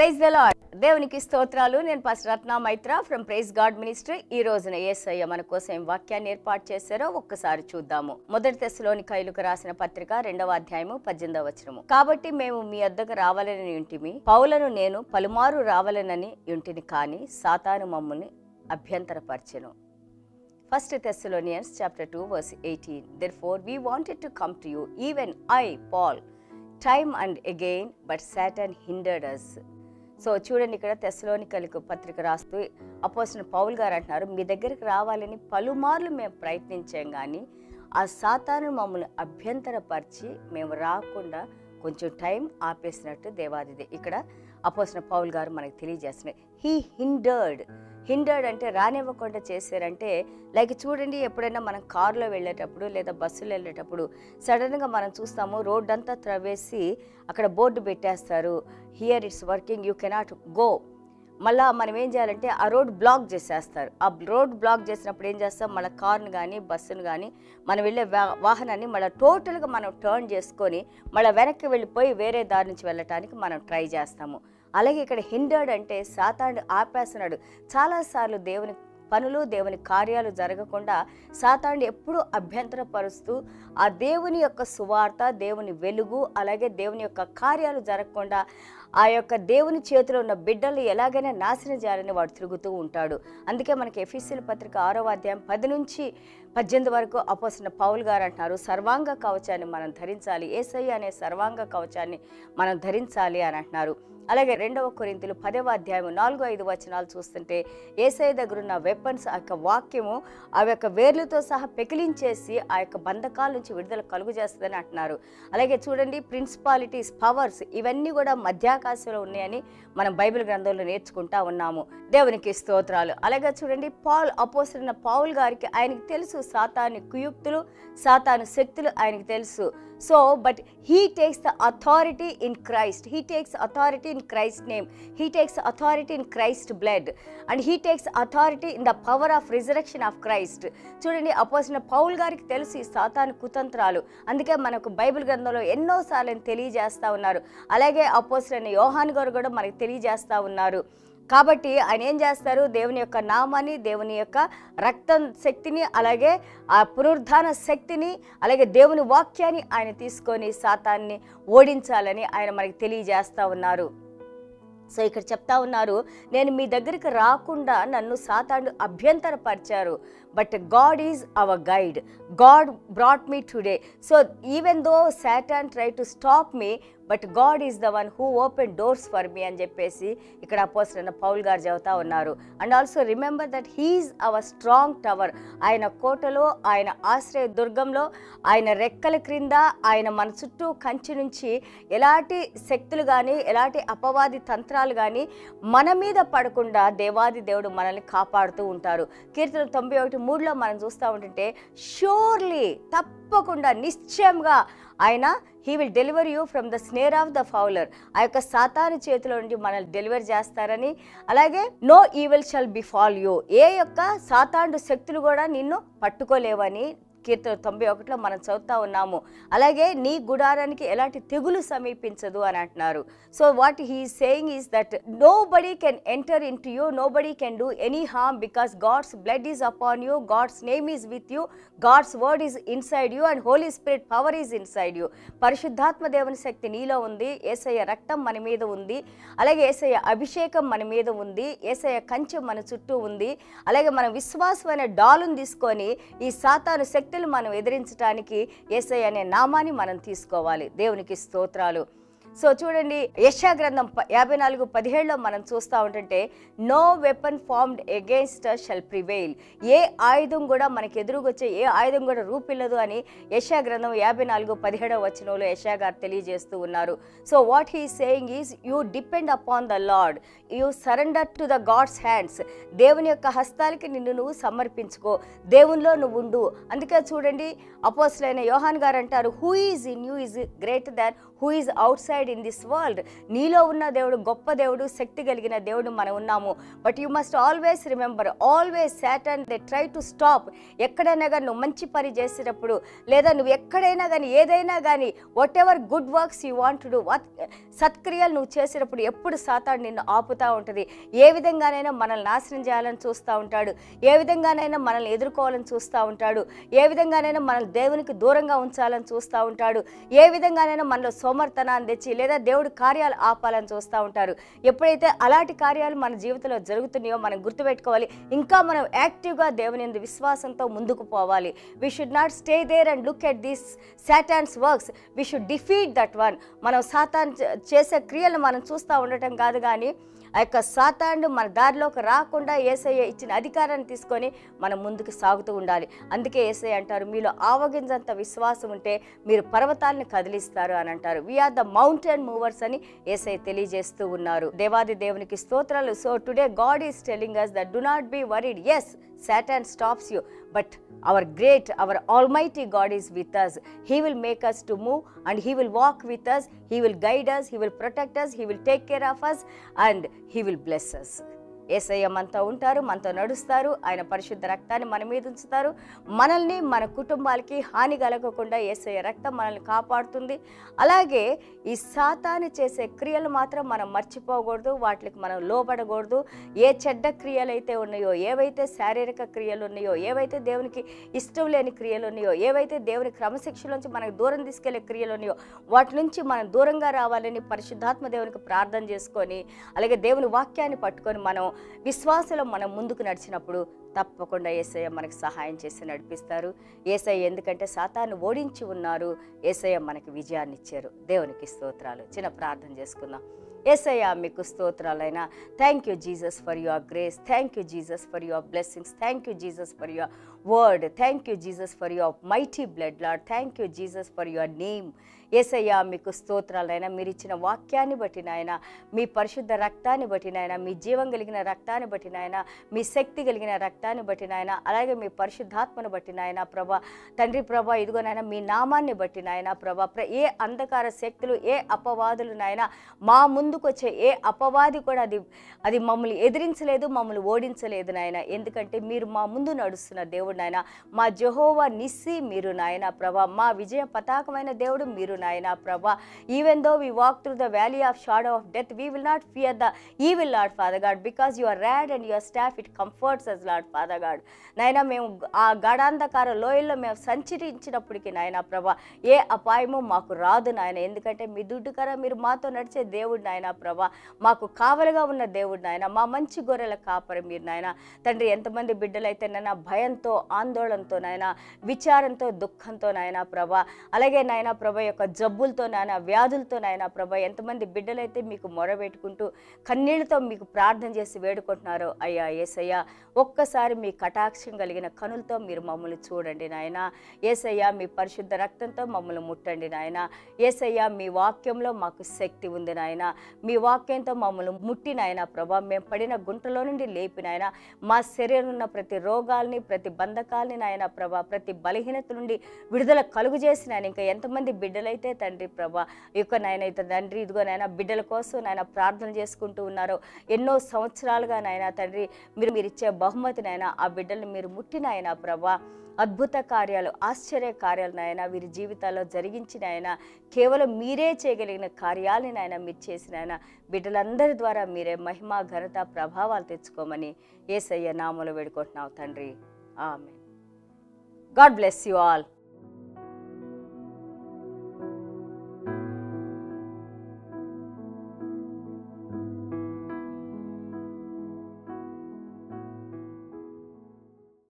praise the lord దేవునికి స్తోత్రాలు నేను first Ratna Maitra from praise God ministry ఈ రోజున ఏసయ్య మన కోసం ఏం వాక్యాన్ని ఏర్పాటు చేశారో ఒక్కసారి చూద్దాము మొదటి తెశలోని కైలుకు రాసిన పత్రిక రెండవ అధ్యాయము పద్దెనిమిదవ వచనము కాబట్టి మేము మీ వద్దకు రావాలని ఉంటిమి పౌలను నేను పలుమారు రావాలనని ఉంటిని కానీ సాతాను మమ్ముని అభ్యంతరపరచెను first Thessalonians chapter 2 verse 18 therefore we wanted to come to you even I Paul time and again but Satan hindered us so చూడండి ఇక్కడ తెస్సలోనికలకు పత్రిక రాస్తూ అపోసిన పౌల్ గారు అంటున్నారు మీ దగ్గరికి రావాలని పలుమార్లు మేము ప్రయత్నించాం కానీ ఆ సాతాను మమ్మల్ని అభ్యంతరపరిచి మేము రాకుండా కొంచెం టైం ఆపేసినట్టు దేవాదిదే ఇక్కడ అపోసిన పౌల్ గారు మనకు తెలియజేస్తున్నారు హీ హిండర్డ్ హిండర్డ్ అంటే రానివ్వకుండా చేశారంటే లైక్ చూడండి ఎప్పుడైనా మనం కారులో వెళ్ళేటప్పుడు లేదా బస్సులో వెళ్ళేటప్పుడు సడన్గా మనం చూస్తాము రోడ్ అంతా త్రవేసి అక్కడ బోర్డు పెట్టేస్తారు here it's working you cannot go మళ్ళా మనం ఏం చేయాలంటే ఆ రోడ్ బ్లాక్ చేసేస్తారు ఆ రోడ్ బ్లాక్ చేసినప్పుడు ఏం చేస్తాం మళ్ళీ కార్ని కానీ బస్సును కానీ మనం వెళ్ళే వా- వాహనాన్ని మళ్ళీ టోటల్గా మనం టర్న్ చేసుకొని మళ్ళీ వెనక్కి వెళ్ళిపోయి వేరే దారి నుంచి వెళ్ళటానికి మనం ట్రై చేస్తాము అలాగే ఇక్కడ హిండర్డ్ అంటే సాతాను ఆపేస్తున్నాడు చాలాసార్లు దేవుని పనులు దేవుని కార్యాలు జరగకుండా సాతాన్ని ఎప్పుడూ అభ్యంతరపరుస్తూ ఆ దేవుని యొక్క సువార్త దేవుని వెలుగు అలాగే దేవుని యొక్క కార్యాలు జరగకుండా ఆ యొక్క దేవుని చేతిలో ఉన్న బిడ్డలు ఎలాగైనా నాశనం చేయాలని వాడు తిరుగుతూ ఉంటాడు అందుకే మనకి ఎఫీసీల పత్రిక ఆరో అధ్యాయం పది నుంచి పద్దెనిమిది వరకు అపోసిన పౌల్ గారు అంటున్నారు సర్వాంగ కవచాన్ని మనం ధరించాలి ఏసై అనే సర్వాంగ కవచాన్ని మనం ధరించాలి అని అంటున్నారు అలాగే రెండవ కొరింతలు పదవ అధ్యాయం నాలుగు ఐదు వచనాలు చూస్తుంటే ఏసై దగ్గర ఉన్న వెపన్స్ ఆ యొక్క వాక్యము ఆ యొక్క వేర్లతో సహా పెకిలించేసి ఆ యొక్క బంధకాల నుంచి విడుదల కలుగు చేస్తుందని అంటున్నారు అలాగే చూడండి ప్రిన్సిపాలిటీస్ పవర్స్ ఇవన్నీ కూడా మధ్యాకాశంలో ఉన్నాయని మనం బైబిల్ గ్రంథంలో నేర్చుకుంటా ఉన్నాము దేవునికి స్తోత్రాలు అలాగే చూడండి పాల్ అపోసిన పౌల్ గారికి ఆయనకి తెలుసు సాతాని కుయుక్తులు సాతాను శక్తులు ఆయనకి తెలుసు so but he takes the authority in Christ he takes authority in Christ name he takes authority in Christ blood and he takes authority in the power of resurrection of Christ చూడండి అపోసిన Paul గారికి తెలుసు ఈ సాతాను కుతంత్రాలు అందుకే మనకు Bible గ్రంథంలో ఎన్నోసార్లు ఆయన తెలియజేస్తా ఉన్నారు అలాగే అపోసిన యోహాన్ గారు కూడా మనకు తెలియజేస్తా ఉన్నారు కాబట్టి ఆయన ఏం చేస్తారు దేవుని యొక్క నామాన్ని దేవుని యొక్క రక్తం శక్తిని అలాగే ఆ పునరుద్ధాన శక్తిని అలాగే దేవుని వాక్యాన్ని ఆయన తీసుకొని సాతాన్ని ఓడించాలని ఆయన మనకి తెలియజేస్తా ఉన్నారు సో ఇక్కడ చెప్తా ఉన్నారు నేను మీ దగ్గరికి రాకుండా నన్ను సాతాను అభ్యంతరపరిచారు but God is our guide God brought me today so even though Satan try to stop me but God is the one who open doors for me అని చెప్పేసి ఇక్కడ అపోసిన పౌల్ గారు చెబుతా ఉన్నారు and also remember that he is our strong tower ఆయన కోటలో ఆయన ఆశ్రయ దుర్గంలో ఆయన రెక్కల క్రింద ఆయన మన చుట్టూ కంచి నుంచి ఎలాంటి శక్తులు కానీ ఎలాంటి అపవాది తంత్రాలు కానీ మన మీద పడకుండా దేవాది దేవుడు మనల్ని కాపాడుతూ ఉంటారు కీర్తన తొంభై ఒకటి మూడులో మనం చూస్తూ ఉంటుంటే షూర్లీ తప్పకుండా నిశ్చయంగా ఆయన he will deliver you from the snare of the fowler ఆ యొక్క సాతాను చేతిలో నుండి మనల్ని డెలివర్ చేస్తారని అలాగే no evil shall befall you ఏ యొక్క సాతాండు శక్తులు కూడా నిన్ను పట్టుకోలేవని కీర్తన తొంభై ఒకటిలో మనం చదువుతా ఉన్నాము అలాగే నీ గుడారానికి ఎలాంటి తెగులు సమీపించదు అని అంటున్నారు so what he saying is that nobody can enter into you nobody can do any harm because God's blood is upon you God's name is with you God's word is inside you and Holy Spirit power is inside you పరిశుద్ధాత్మ దేవుని శక్తి నీలో ఉంది ఏసయ్య రక్తం మన మీద ఉంది అలాగే ఏసయ్య అభిషేకం మన మీద ఉంది ఏసయ్య కంచె మన చుట్టూ ఉంది అలాగే మనం విశ్వాసమైన డాలును తీసుకొని ఈ సాతాను శక్తులు మనం ఎదిరించడానికి ఏసై అనే నామాన్ని మనం తీసుకోవాలి దేవునికి స్తోత్రాలు సో చూడండి యశా గ్రంథం ప- యాభై నాలుగు పదిహేడులో మనం చూస్తూ ఉంటుంటే no weapon formed against shall prevail ఏ ఆయుధం కూడా మనకి ఎదురుగొచ్చే ఏ ఆయుధం కూడా రూపిల్లదు అని యశా గ్రంథం యాభై నాలుగు పదిహేడవ వచనంలో యశా గారు తెలియజేస్తూ ఉన్నారు so what he saying is you depend upon the Lord you surrender to the God's hands దేవుని యొక్క హస్తాలకి నిన్ను నువ్వు సమర్పించుకో దేవునిలో నువ్వు ఉండు అందుకే చూడండి అపోస్లైన యోహాన్ గారు అంటారు who is in you is greater than who is outside in this world నీలో ఉన్న దేవుడు గొప్ప దేవుడు శక్తి కలిగిన దేవుడు మనం ఉన్నాము but you must always remember always Satan they try to stop ఎక్కడైనా కానీ నువ్వు మంచి పని చేసేటప్పుడు లేదా నువ్వు ఎక్కడైనా కానీ ఏదైనా కానీ whatever good works you want to do సత్క్రియలు నువ్వు చేసేటప్పుడు ఎప్పుడు సాతాడు నిన్ను ఆపుతూ ఉంటుంది ఏ విధంగానైనా మనల్ని నాశనం చేయాలని చూస్తూ ఉంటాడు ఏ విధంగానైనా మనల్ని ఎదుర్కోవాలని చూస్తూ ఉంటాడు ఏ విధంగానైనా మనల్ని దేవునికి దూరంగా ఉంచాలని చూస్తూ ఉంటాడు ఏ విధంగానైనా మనలో సోమర్తనాన్ని తెచ్చి లేదా దేవుడి కార్యాలు ఆపాలని చూస్తూ ఉంటారు ఎప్పుడైతే అలాంటి కార్యాలు మన జీవితంలో జరుగుతున్నాయో మనం గుర్తుపెట్టుకోవాలి ఇంకా మనం యాక్టివ్గా దేవుని యందు విశ్వాసంతో ముందుకు పోవాలి we should not stay there and look at this Satan's works we should defeat that one మనం సాతాన్ చే- చేసే క్రియలను మనం చూస్తూ ఉండటం కాదు కానీ ఆ యొక్క సాతాండు మన దారిలోకి రాకుండా ఏసయ్య ఇచ్చిన అధికారాన్ని తీసుకొని మనం ముందుకు సాగుతూ ఉండాలి అందుకే ఏసయ్య అంటారు మీలో ఆవగింజంత విశ్వాసం ఉంటే మీరు పర్వతాలను కదిలిస్తారు అని అంటారు వీఆర్ ద మౌంటైన్ మూవర్స్ అని ఏసయ్య తెలియజేస్తూ ఉన్నారు దేవాది దేవునికి స్తోత్రాలు so today God is telling us that do not be worried as Satan stops you but our great our almighty God is with us he will make us to move and he will walk with us he will guide us he will protect us he will take care of us and he will bless us Yesayya మనతో ఉంటారు మనతో నడుస్తారు ఆయన పరిశుద్ధ రక్తాన్ని మన మీద ఉంచుతారు మనల్ని మన కుటుంబాలకి హాని కలగకుండా ఏసయ్య రక్తం మనల్ని కాపాడుతుంది అలాగే ఈ సాతాను చేసే క్రియలు మాత్రం మనం మర్చిపోకూడదు వాటికి మనం లోబడకూడదు ఏ చెడ్డ క్రియలు అయితే ఉన్నాయో ఏవైతే శారీరక క్రియలు ఉన్నాయో ఏవైతే దేవునికి ఇష్టం లేని క్రియలు ఉన్నాయో ఏవైతే దేవుని క్రమశిక్షణ నుంచి మనకు దూరం తీసుకెళ్లే క్రియలు ఉన్నాయో వాటి నుంచి మనం దూరంగా రావాలని పరిశుద్ధాత్మ దేవునికి ప్రార్థన చేసుకొని అలాగే దేవుని వాక్యాన్ని పట్టుకొని మనం విశ్వాసంలో మనం ముందుకు నడిచినప్పుడు తప్పకుండా ఏసయ్య మనకు సహాయం చేసి నడిపిస్తారు ఏసయ్య ఎందుకంటే సాతాను ఓడించి ఉన్నారు ఏసయ్య మనకి విజయాన్ని ఇచ్చారు దేవునికి స్తోత్రాలు చిన్న ప్రార్థన చేసుకుందాం ఏసయ్య మీకు స్తోత్రాలైనా thank you Jesus for your grace thank you Jesus for your blessings thank you Jesus for your word thank you Jesus for your mighty blood Lord thank you Jesus for your name Yesayya మీకు స్తోత్రాలైనా మీరు ఇచ్చిన వాక్యాన్ని బట్టి నాయన మీ పరిశుద్ధ రక్తాన్ని బట్టి నాయన మీ జీవం కలిగిన రక్తాన్ని బట్టి నాయన మీ శక్తి కలిగిన రక్తాన్ని బట్టి నాయన అలాగే మీ పరిశుద్ధాత్మను బట్టి నాయన ప్రభా తండ్రి ప్రభా ఇదిగో నాయన మీ నామాన్ని బట్టి నాయన ప్రభా ప్ర- ఏ అంధకార శక్తులు ఏ అపవాదులు నాయన మా ముందుకు వచ్చే ఏ అపవాది కూడా అది అది మమ్మల్ని ఎదిరించలేదు మమ్మల్ని ఓడించలేదు నాయన ఎందుకంటే మీరు మా ముందు నడుస్తున్న దేవుడు నాయన మా జెహోవా నిస్సి మీరు నాయన ప్రభా మా విజయ పతాకమైన దేవుడు మీరు నాయన ప్రభా even though we walk through the valley of shadow of death we will not fear the evil Lord father God because your rod and your staff it comforts us Lord father God నాయన మేము ఆ గాఢాంధకార లోయల్లో మేము సంచరించినప్పటికీ నాయన ప్రభా ఏ అపాయము మాకు రాదు నాయన ఎందుకంటే మీ దుడ్డుకర మీరు మాతో నడిచే దేవుడు నాయన ప్రభా మాకు కావలిగా ఉన్న దేవుడు నాయన మా మంచి గొర్రెల కాపరి మీరు నాయన తండ్రి ఎంతమంది బిడ్డలైతే నాయన భయంతో ఆందోళనతో నాయన విచారంతో దుఃఖంతో నాయన ప్రభా అలాగే నాయన ప్రభ యొక్క జబ్బులతో నాయన వ్యాధులతో నాయన ప్రభ ఎంతమంది బిడ్డలైతే మీకు మొరబెట్టుకుంటూ కన్నీళ్లతో మీకు ప్రార్థన చేసి వేడుకుంటున్నారో అయ్యా ఏసయ్య ఒక్కసారి మీ కటాక్షం కలిగిన కనులతో మీరు మమ్మల్ని చూడండి నాయన ఏసయ్య మీ పరిశుద్ధ రక్తంతో మమ్మల్ని ముట్టండి నాయన ఏసయ్య మీ వాక్యంలో మాకు శక్తి ఉంది నాయన మీ వాక్యంతో మమ్మల్ని ముట్టి నాయన ప్రభా మేము పడిన గుంటలో నుండి లేపి నాయన మా శరీరం ఉన్న ప్రతి రోగాల్ని ప్రతి బంధకాల్ని నాయన ప్రభా ప్రతి బలహీనత నుండి విడుదల కలుగు చేసి నాయన ఇంకా ఎంతమంది బిడ్డలైతే తండ్రి ప్రభా ఈ యొక్క నాయన అయితే తండ్రి ఇదిగో నాయన బిడ్డల కోసం నాయన ప్రార్థన చేసుకుంటూ ఉన్నారో ఎన్నో సంవత్సరాలుగా నాయన తండ్రి మీరు మీరు ఇచ్చే బహుమతి నాయన ఆ బిడ్డల్ని మీరు ముట్టిన ఆయన ప్రభా అద్భుత కార్యాలు ఆశ్చర్య కార్యాలు నాయన వీరి జీవితాల్లో జరిగించిన ఆయన కేవలం మీరే చేయగలిగిన కార్యాలని నాయన మీరు చేసిన ఆయన బిడ్డలందరి ద్వారా మీరే మహిమ ఘనత ప్రభావాలు తెచ్చుకోమని ఏసయ్య నామలు వేడుకుంటున్నావు తండ్రి ఆమె గాడ్ బ్లెస్ యు ఆల్